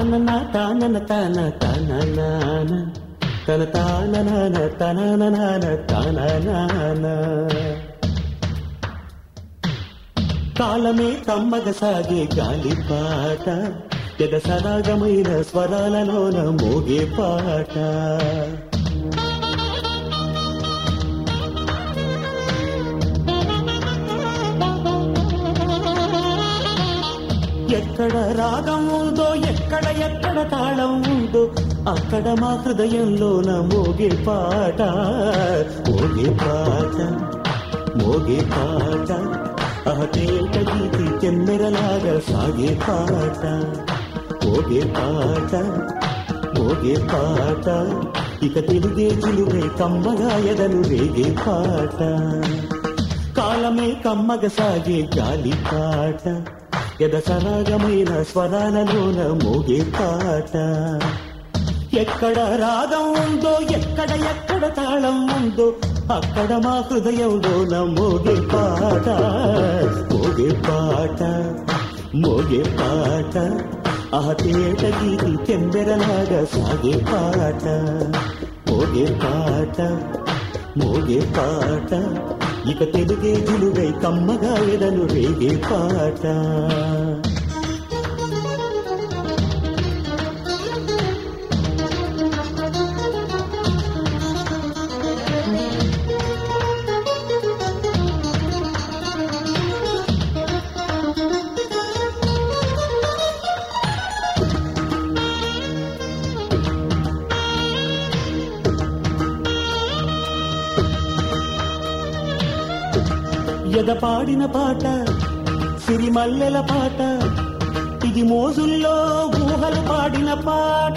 తానన తానన తాన తననాన తన తాననాన తననాన తననాన కాలమే కమ్మగ సాగే గాలి పాట ఎద సరాగమైన స్వరాలలోన మోగే పాట ఎక్కడ రాగం ఉందో ఎక్కడ ఎక్కడ తాళం ఉందో అక్కడ మా హృదయంలోన మోగే పాట మోగే పాట మోగే పాట అహతేట గీతి చెమ్మెరలాగా సాగే పాట మోగే పాట మోగే పాట ఇక తెలుగే చిలువే కమ్మగా ఎదను రేగే పాట కాలమే కమ్మగ సాగే గాలి పాట ఎద సరాగమైన స్వరాలలోన మోగే పాట ఎక్కడ రాగం ఉందో ఎక్కడ ఎక్కడ తాళం ఉందో అక్కడ మా హృదయంలోన మోగే పాట మోగే పాట మోగే పాట అహతేట గీతి చెందెరలాగా సాగే పాట మోగే పాట మోగే పాట ఇక తెలుగే జిలుగై కమ్మగా ఎదను రేగే పాట ఎద పాడిన పాట సిరిమల్లెల పాట ఇది మోజుల్లో ఊహలు పాడిన పాట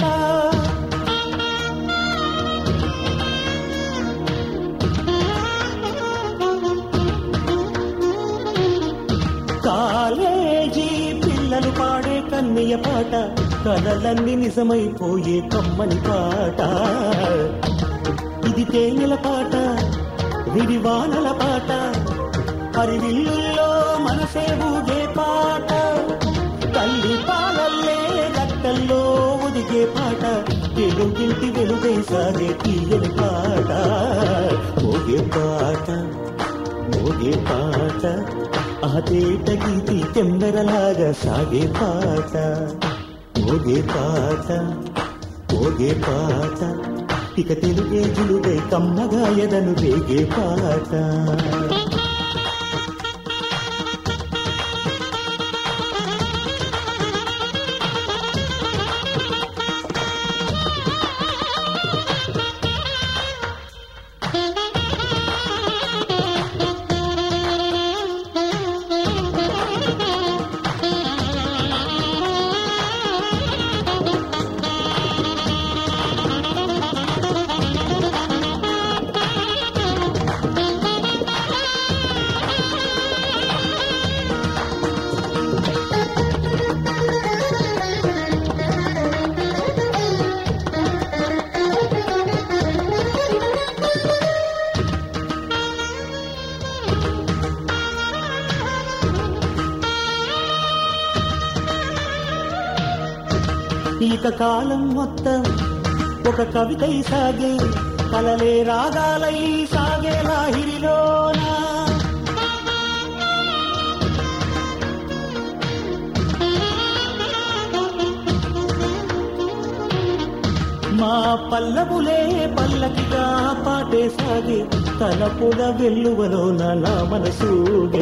కాలేజీ పిల్లలు పాడే కన్నయ్య పాట కలలన్నీ నిజమైపోయే కమ్మని పాట ఇది తేనెల పాట విడివానల పాట హరివిల్లుల్లో మనసే ఊగే పాట తల్లి పాలల్లే రక్తంలో ఒదిగే పాట వెలుగింటి వెలుగై సాగే తీయని పాట మోగే పాట మోగే పాట అహతేట గీతి తెమ్మెరలాగా సాగే పాట మోగే పాట మోగే పాట ఇక తెలుగే జులుగై కమ్మగా ఎదను వేగే పాట ఇక కాలం మొత్తం ఒక కవితై సాగే కలలే రాగాలై సాగే లాహిరిలోన మా పల్లవులే పల్లకిగా పాటే సాగే తలపుల వెల్లువలోన నా మనసూగే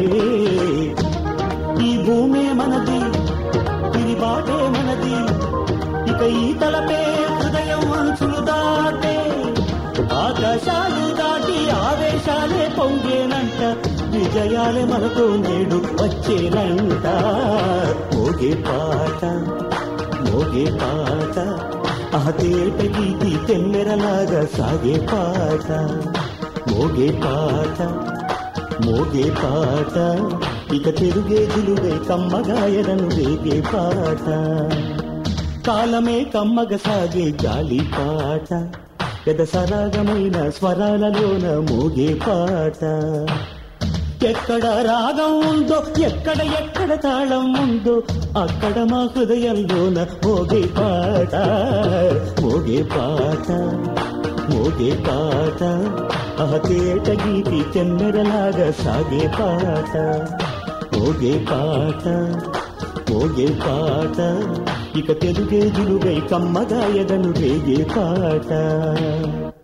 ఈ భూమే మనది ఇది బాటే మనది ఇక ఈ తలపే హృదయం అంచులు దాటే ఆకాశాలు దాటి ఆవేశాలే పొంగేనంట విజయాలే మనతో నేడు వచ్చేనంట మోగే పాట మోగే పాట ఆ తేట గీతి తెమ్మెరలాగా సాగే పాట మోగే పాట మోగే పాట ఇక తిరుగే జిలుగై కమ్మగాయలను వేగే పాట కాలమే కమ్మగ సాగే గాలి పాట పెద సరాగమైన స్వరాలలోన మోగే పాట ఎక్కడ రాగం ఉందో ఎక్కడ ఎక్కడ తాళం ఉందో అక్కడ మా హృదయంలోన మోగే పాట మోగే పాట మోగే పాట ఆ తేట గీతి చెన్నెరలాగా సాగే పాట మోగే పాట మోగే పాట ఇక తెలుగే జులుగై కమ్మగాయదను రేగే పాట